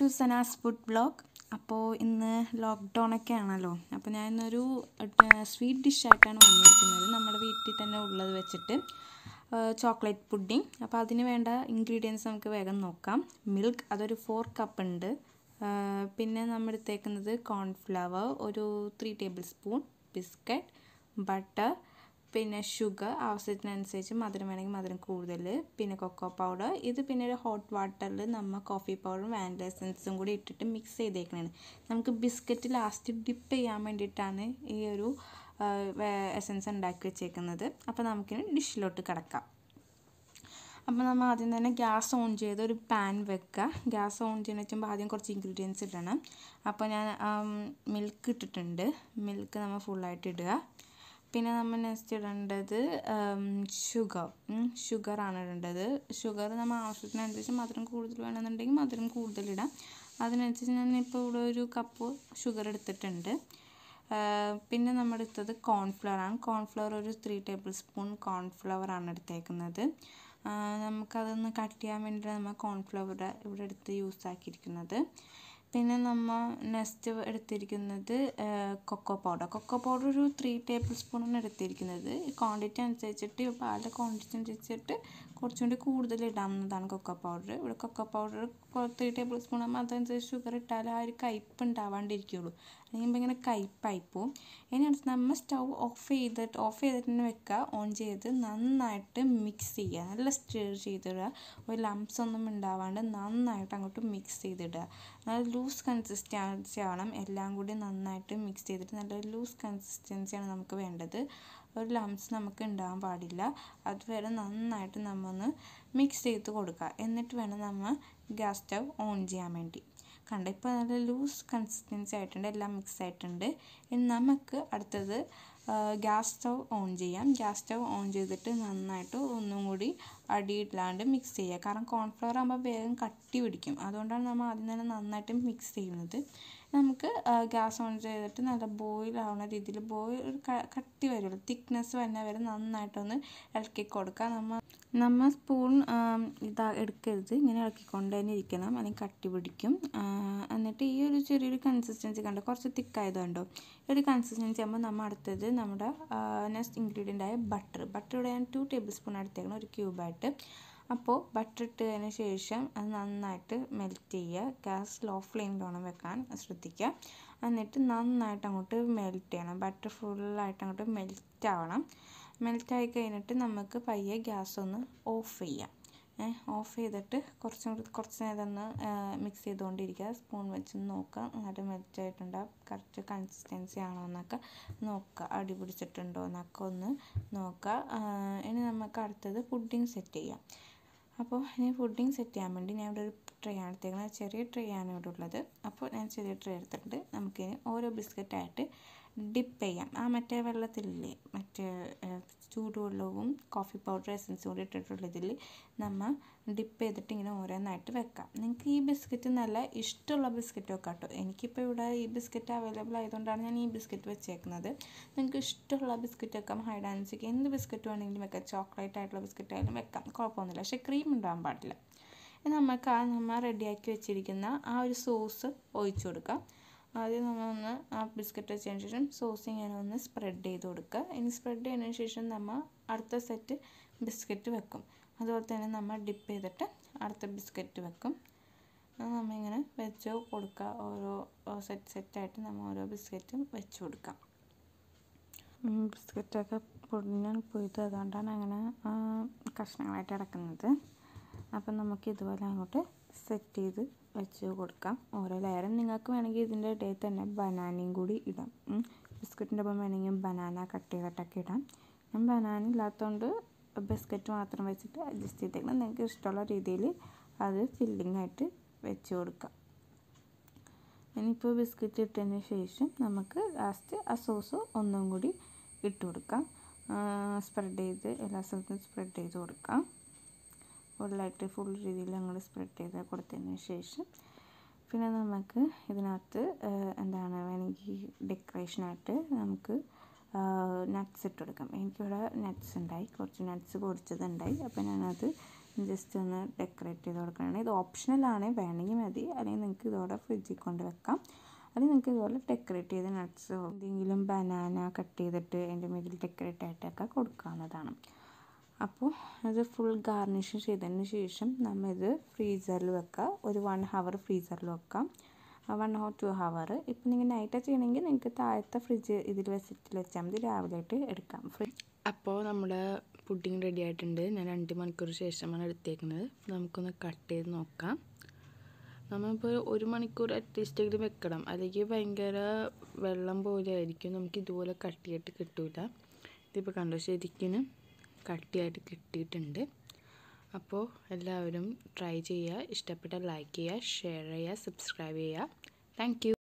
Sana's food blog അപ്പോൾ ഇന്ന് lockdown ഒക്കെ ആണല്ലോ അപ്പോൾ ഞാൻ ഇന്നൊരു സ്വീറ്റ് ഡിഷായിട്ടാണ് വന്നിരിക്കുന്നത് നമ്മുടെ വീട്ടിൽ തന്നെ ഉള്ളത് വെച്ചിട്ട് ചോക്ലേറ്റ് പുഡിംഗ് അപ്പോൾ അതിന് വേണ്ട ഇൻഗ്രീഡിയൻസ് നമുക്ക് വേഗം നോക്കാം മിൽക്ക് അതൊരു ഫോർ കപ്പ് ഉണ്ട് പിന്നെ നമ്മൾ എടുത്തേക്കുന്നത് കോൺഫ്ലവർ ഒരു three tablespoon biscuit butter പിന്നെ ഷുഗർ ആവശ്യത്തിനനുസരിച്ച് മധുരം വേണമെങ്കിൽ മധുരം കൂടുതൽ പിന്നെ കൊക്കോ പൗഡർ ഇത് പിന്നെ ഒരു ഹോട്ട് വാട്ടറിൽ നമ്മൾ കോഫി പൗഡറും വാനില എസൻസും കൂടി ഇട്ടിട്ട് മിക്സ് ചെയ്തേക്കണതാണ് നമുക്ക് ബിസ്ക്കറ്റ് ലാസ്റ്റ് ഡിപ്പ് ചെയ്യാൻ വേണ്ടിയിട്ടാണ് ഈ ഒരു എസൻസ് ഉണ്ടാക്കി വെച്ചേക്കുന്നത് അപ്പോൾ നമുക്കിനി ഡിഷിലോട്ട് കിടക്കാം അപ്പോൾ നമ്മൾ ആദ്യം തന്നെ ഗ്യാസ് ഓൺ ചെയ്ത് ഒരു പാൻ വെക്കുക ഗ്യാസ് ഓൺ ചെയ്യുന്ന വെച്ചുമ്പോൾ ആദ്യം കുറച്ച് ഇൻഗ്രീഡിയൻസ് ഇടണം അപ്പോൾ ഞാൻ മിൽക്ക് ഇട്ടിട്ടുണ്ട് മിൽക്ക് നമ്മൾ ഫുള്ളായിട്ട് ഇടുക പിന്നെ നമ്മൾ നെക്സ്റ്റ് ഇടേണ്ടത് ഷുഗർ ഷുഗറാണ് ഇടേണ്ടത് ഷുഗർ നമ്മൾ ആവശ്യത്തിനനുസരിച്ച് മധുരം കൂടുതൽ വേണമെന്നുണ്ടെങ്കിൽ മധുരം കൂടുതൽ ഇടാം അതിനനുസരിച്ച് ഞാൻ ഇപ്പോൾ ഇവിടെ ഒരു കപ്പ് ഷുഗർ എടുത്തിട്ടുണ്ട് പിന്നെ നമ്മൾ എടുത്തത് കോൺഫ്ലവർ ആണ് കോൺഫ്ലവർ ഒരു ത്രീ ടേബിൾ സ്പൂൺ കോൺഫ്ലവർ ആണ് എടുത്തേക്കുന്നത് നമുക്കതൊന്ന് കട്ട് ചെയ്യാൻ വേണ്ടിയിട്ടാണ് നമ്മൾ കോൺഫ്ലവർ ഇവിടെ എടുത്ത് യൂസ് ആക്കിയിരിക്കുന്നത് പിന്നെ നമ്മൾ നെക്സ്റ്റ് എടുത്തിരിക്കുന്നത് കൊക്കോ പൗഡർ കൊക്കോ പൗഡർ ഒരു ത്രീ ടേബിൾ സ്പൂണാണ് എടുത്തിരിക്കുന്നത് ക്വാണ്ടിറ്റി അനുസരിച്ചിട്ട് പാലിൻ്റെ ക്വാണ്ടിറ്റി അനുസരിച്ചിട്ട് കുറച്ചും കൂടി കൂടുതൽ ഇടാവുന്നതാണ് കൊക്കോ പൗഡർ ഇവിടെ cocoa powder three tablespoon ആകുമ്പോൾ അതനുസരിച്ച് ഷുഗർ ഇട്ടാൽ ആ ഒരു കയ്പ്പ് ഉണ്ടാവാണ്ടിരിക്കുള്ളൂ അല്ലെങ്കിൽ ഇങ്ങനെ കയ്പ്പായി പോവും ഇനി അടുത്ത് നമ്മൾ സ്റ്റൗ ഓഫ് ചെയ്തിട്ട് ഓഫ് ചെയ്തിട്ട് തന്നെ വെക്കുക ഓൺ ചെയ്ത് നന്നായിട്ട് മിക്സ് ചെയ്യുക നല്ല സ്റ്റിർ ചെയ്തിടുക ഒരു ലംസ് ഒന്നും ഉണ്ടാവാണ്ട് നന്നായിട്ട് അങ്ങോട്ട് മിക്സ് ചെയ്തിടുക നല്ല ലൂസ് കൺസിസ്റ്റൻസി ആവണം എല്ലാം കൂടി നന്നായിട്ട് മിക്സ് ചെയ്തിട്ട് നല്ല ലൂസ് കൺസിസ്റ്റൻസിയാണ് നമുക്ക് വേണ്ടത് ഒരു ലംസ് നമുക്ക് ഉണ്ടാകാൻ പാടില്ല അതുവരെ നന്നായിട്ട് നമ്മൊന്ന് മിക്സ് ചെയ്ത് കൊടുക്കുക എന്നിട്ട് വേണം നമ്മൾ ഗ്യാസ് സ്റ്റവ് ഓൺ ചെയ്യാൻ വേണ്ടി കണ്ട ഇപ്പോൾ നല്ല ലൂസ് കൺസിസ്റ്റൻസി ആയിട്ടുണ്ട് എല്ലാം മിക്സ് ആയിട്ടുണ്ട് ഇനി നമുക്ക് അടുത്തത് ഗ്യാസ് സ്റ്റവ് ഓൺ ചെയ്യാം ഗ്യാസ് സ്റ്റവ് ഓൺ ചെയ്തിട്ട് നന്നായിട്ട് ഒന്നും കൂടി അടിയില്ലാണ്ട് മിക്സ് ചെയ്യുക കാരണം കോൺഫ്ലവർ ആകുമ്പോൾ വേഗം കട്ടി പിടിക്കും അതുകൊണ്ടാണ് നമ്മൾ ആദ്യം തന്നെ നന്നായിട്ട് മിക്സ് ചെയ്യുന്നത് നമുക്ക് ഗ്യാസ് ഓൺ ചെയ്തിട്ട് നല്ല ബോയിൽ ആവുന്ന രീതിയിൽ ബോയിൽ ഒരു കട്ടി വരുള്ളൂ തിക്നെസ് വരുന്ന വരെ നന്നായിട്ടൊന്ന് ഇളക്കി കൊടുക്കുക നമ്മൾ നമ്മൾ സ്പൂൺ ഇതാ എടുക്കരുത് ഇങ്ങനെ ഇളക്കിക്കൊണ്ട് തന്നെ ഇരിക്കണം അല്ലെങ്കിൽ കട്ടി പിടിക്കും എന്നിട്ട് ഈ ഒരു ചെറിയൊരു കൺസിസ്റ്റൻസി കണ്ടോ കുറച്ച് തിക്കായതുകൊണ്ടോ ഈ ഒരു കൺസിസ്റ്റൻസി ആകുമ്പോൾ നമ്മൾ അടുത്തത് നമ്മുടെ നെക്സ്റ്റ് ഇൻഗ്രീഡിയൻ്റ് ആയ ബട്ടർ ബട്ടർ ഇവിടെ ഞാൻ ടു ടേബിൾ സ്പൂൺ എടുത്തേക്കണം ഒരു ക്യൂബായിട്ട് അപ്പോൾ ബട്ടർ ഇട്ടതിന് ശേഷം അത് നന്നായിട്ട് മെൽറ്റ് ചെയ്യുക ഗ്യാസ് ലോ ഫ്ലെയിമിൽ വേണം വെക്കാൻ ശ്രദ്ധിക്കുക എന്നിട്ട് നന്നായിട്ട് അങ്ങോട്ട് മെൽറ്റ് ചെയ്യണം ബട്ടർ ഫുള്ളായിട്ട് അങ്ങോട്ട് മെൽറ്റ് ആവണം മെൽറ്റ് ആയി കഴിഞ്ഞിട്ട് നമുക്ക് പയ്യെ ഗ്യാസ് ഒന്ന് ഓഫ് ചെയ്യാം ഓഫ് ചെയ്തിട്ട് കുറച്ചും കൂടി കുറച്ച് നേരം ഒന്ന് മിക്സ് ചെയ്തുകൊണ്ടിരിക്കുക സ്പൂൺ വെച്ച് നോക്കുക നല്ല മെൽറ്റ് ആയിട്ടുണ്ടോ കറക്റ്റ് കൺസിസ്റ്റൻസി ആണോ എന്നൊക്കെ നോക്കുക അടി പിടിച്ചിട്ടുണ്ടോ എന്നൊക്കെ ഒന്ന് നോക്കുക ഇനി നമുക്ക് അടുത്തത് പുഡിംഗ് സെറ്റ് ചെയ്യാം അപ്പോൾ ഇനി പുഡിംഗ് സെറ്റ് ചെയ്യാൻ വേണ്ടി ഞാൻ ഇവിടെ ഒരു ട്രേ ആണ് എടുത്തേക്കുന്നത് ചെറിയ ട്രേ ആണ് ഇവിടെ ഉള്ളത് അപ്പോൾ ഞാൻ ചെറിയ ട്രേ എടുത്തിട്ടുണ്ട് നമുക്കിനി ഓരോ ബിസ്ക്കറ്റായിട്ട് ഡിപ്പ് ചെയ്യാം ആ മറ്റേ വെള്ളത്തിലില്ലേ മറ്റേ ചൂടുവെള്ളവും കോഫി പൗഡർ എസൻസും കൂടി ഇട്ടിട്ടുള്ള ഇതിൽ നമ്മൾ ഡിപ്പ് ചെയ്തിട്ട് ഇങ്ങനെ ഓരോന്നായിട്ട് വെക്കാം നിങ്ങൾക്ക് ഈ ബിസ്ക്കറ്റ് നല്ല ഇഷ്ടമുള്ള ബിസ്ക്കറ്റ് വെക്കാം കേട്ടോ എനിക്കിപ്പോൾ ഇവിടെ ഈ ബിസ്ക്കറ്റ് അവൈലബിൾ ആയതുകൊണ്ടാണ് ഞാൻ ഈ ബിസ്ക്കറ്റ് വെച്ചേക്കുന്നത് നിങ്ങൾക്ക് ഇഷ്ടമുള്ള ബിസ്ക്കറ്റ് വെക്കാം ഹൈഡാൻസിക്ക് എന്ത് ബിസ്ക്കറ്റ് വേണമെങ്കിലും വെക്കാം ചോക്ലേറ്റ് ആയിട്ടുള്ള ബിസ്ക്കറ്റ് ആയാലും വെക്കാം കുഴപ്പമൊന്നുമില്ല പക്ഷേ ക്രീം ഉണ്ടാകാൻ പാടില്ല നമുക്ക് ആ നമ്മൾ റെഡിയാക്കി വെച്ചിരിക്കുന്ന ആ ഒരു സോസ് ഒഴിച്ചു കൊടുക്കാം ആദ്യം നമ്മൾ ഒന്ന് ആ ബിസ്ക്കറ്റ് വെച്ചതിന് ശേഷം സോസ് ഇങ്ങനെ ഒന്ന് സ്പ്രെഡ് ചെയ്ത് കൊടുക്കുക ഇനി സ്പ്രെഡ് ചെയ്തതിന് ശേഷം നമ്മൾ അടുത്ത സെറ്റ് ബിസ്ക്കറ്റ് വെക്കും അതുപോലെ തന്നെ നമ്മൾ ഡിപ്പ് ചെയ്തിട്ട് അടുത്ത ബിസ്ക്കറ്റ് വെക്കും നമ്മളിങ്ങനെ വെച്ച് കൊടുക്കുക ഓരോ സെറ്റ് സെറ്റായിട്ട് നമ്മൾ ഓരോ ബിസ്ക്കറ്റും വെച്ച് കൊടുക്കാം ബിസ്ക്കറ്റൊക്കെ പൊടിഞ്ഞാൽ പോയത് അതുകൊണ്ടാണ് അങ്ങനെ കഷ്ണങ്ങളായിട്ട് കിടക്കുന്നത് അപ്പം നമുക്ക് ഇതുപോലെ അങ്ങോട്ട് സെറ്റ് ചെയ്ത് വെച്ച് കൊടുക്കാം ഓരോ ലെയറും നിങ്ങൾക്ക് വേണമെങ്കിൽ ഇതിൻ്റെ ഇടയിൽ തന്നെ ബനാനയും കൂടി ഇടാം ബിസ്ക്കറ്റിൻ്റെ ഒപ്പം വേണമെങ്കിൽ ബനാന കട്ട് ചെയ്തിട്ടൊക്കെ ഇടാം ഞാൻ ബനാന ഇല്ലാത്തതുകൊണ്ട് ബിസ്ക്കറ്റ് മാത്രം വെച്ചിട്ട് അഡ്ജസ്റ്റ് ചെയ്തേക്കണം നിങ്ങൾക്ക് ഇഷ്ടമുള്ള രീതിയിൽ അത് ഫില്ലിംഗ് ആയിട്ട് വെച്ച് കൊടുക്കാം ഇനിയിപ്പോൾ ബിസ്ക്കറ്റ് ഇട്ടതിന് ശേഷം നമുക്ക് ലാസ്റ്റ് ആ സോസ് ഒന്നും കൂടി ഇട്ട് കൊടുക്കാം സ്പ്രെഡ് ചെയ്ത് എല്ലാ സ്ഥലത്തും സ്പ്രെഡ് ചെയ്ത് കൊടുക്കാം ഫുള്ളായിട്ട് ഫുൾ രീതിയിൽ അങ്ങോട്ട് സ്പ്രെഡ് ചെയ്ത് കൊടുത്തതിന് ശേഷം പിന്നെ നമുക്ക് ഇതിനകത്ത് എന്താണ് വേണമെങ്കിൽ ഡെക്കറേഷനായിട്ട് നമുക്ക് നട്ട്സ് ഇട്ട് കൊടുക്കാം എനിക്കിവിടെ നട്ട്സ് ഉണ്ടായി കുറച്ച് നട്ട്സ് പൊടിച്ചതുണ്ടായി അപ്പോൾ ഞാനത് ജസ്റ്റ് ഒന്ന് ഡെക്കറേറ്റ് ചെയ്ത് കൊടുക്കുകയാണ് ഇത് ഓപ്ഷണലാണ് വേണമെങ്കിൽ മതി അല്ലെങ്കിൽ നിങ്ങൾക്ക് ഇതോടെ ഫ്രിഡ്ജിൽ കൊണ്ട് വെക്കാം അല്ലെങ്കിൽ നിങ്ങൾക്ക് ഇതുപോലെ ഡെക്കറേറ്റ് ചെയ്ത് നട്ട്സോ എന്തെങ്കിലും ബനാന കട്ട് ചെയ്തിട്ട് അതിൻ്റെ മുകളിൽ ഡെക്കറേറ്റ് ആയിട്ടൊക്കെ കൊടുക്കാവുന്നതാണ് അപ്പോൾ ഇത് ഫുൾ ഗാർണിഷ് ചെയ്തതിന് ശേഷം നമ്മൾ ഇത് ഫ്രീസറിൽ വെക്കുക ഒരു വൺ ഹവർ ഫ്രീസറിൽ വെക്കാം വൺ ഓർ ടു ഹവർ ഇപ്പം നിങ്ങൾ നൈറ്റാണ് ചെയ്യണമെങ്കിൽ നിങ്ങൾക്ക് താഴത്തെ ഫ്രിഡ്ജ് ഇതിൽ വെച്ചിട്ട് വെച്ചാൽ മതി രാവിലെ ആയിട്ട് എടുക്കാം അപ്പോൾ നമ്മുടെ പുഡിംഗ് റെഡി ആയിട്ടുണ്ട് ഞാൻ രണ്ട് മണിക്കൂർ ശേഷമാണ് എടുത്തേക്കുന്നത് നമുക്കൊന്ന് കട്ട് ചെയ്ത് നോക്കാം നമ്മളിപ്പോൾ ഒരു മണിക്കൂർ അറ്റ്ലീസ്റ്റ് എങ്കിലും വെക്കണം അല്ലെങ്കിൽ ഭയങ്കര വെള്ളം പോലെ ആയിരിക്കും നമുക്ക് ഇതുപോലെ കട്ടിയായിട്ട് കിട്ടൂല ഇതിപ്പോൾ കണ്ടോ ശരിക്കും കട്ടിയായിട്ട് കിട്ടിയിട്ടുണ്ട് അപ്പോൾ എല്ലാവരും ട്രൈ ചെയ്യുക ഇഷ്ടപ്പെട്ട ലൈക്ക് ചെയ്യുക ഷെയർ ചെയ്യുക സബ്സ്ക്രൈബ് ചെയ്യുക താങ്ക്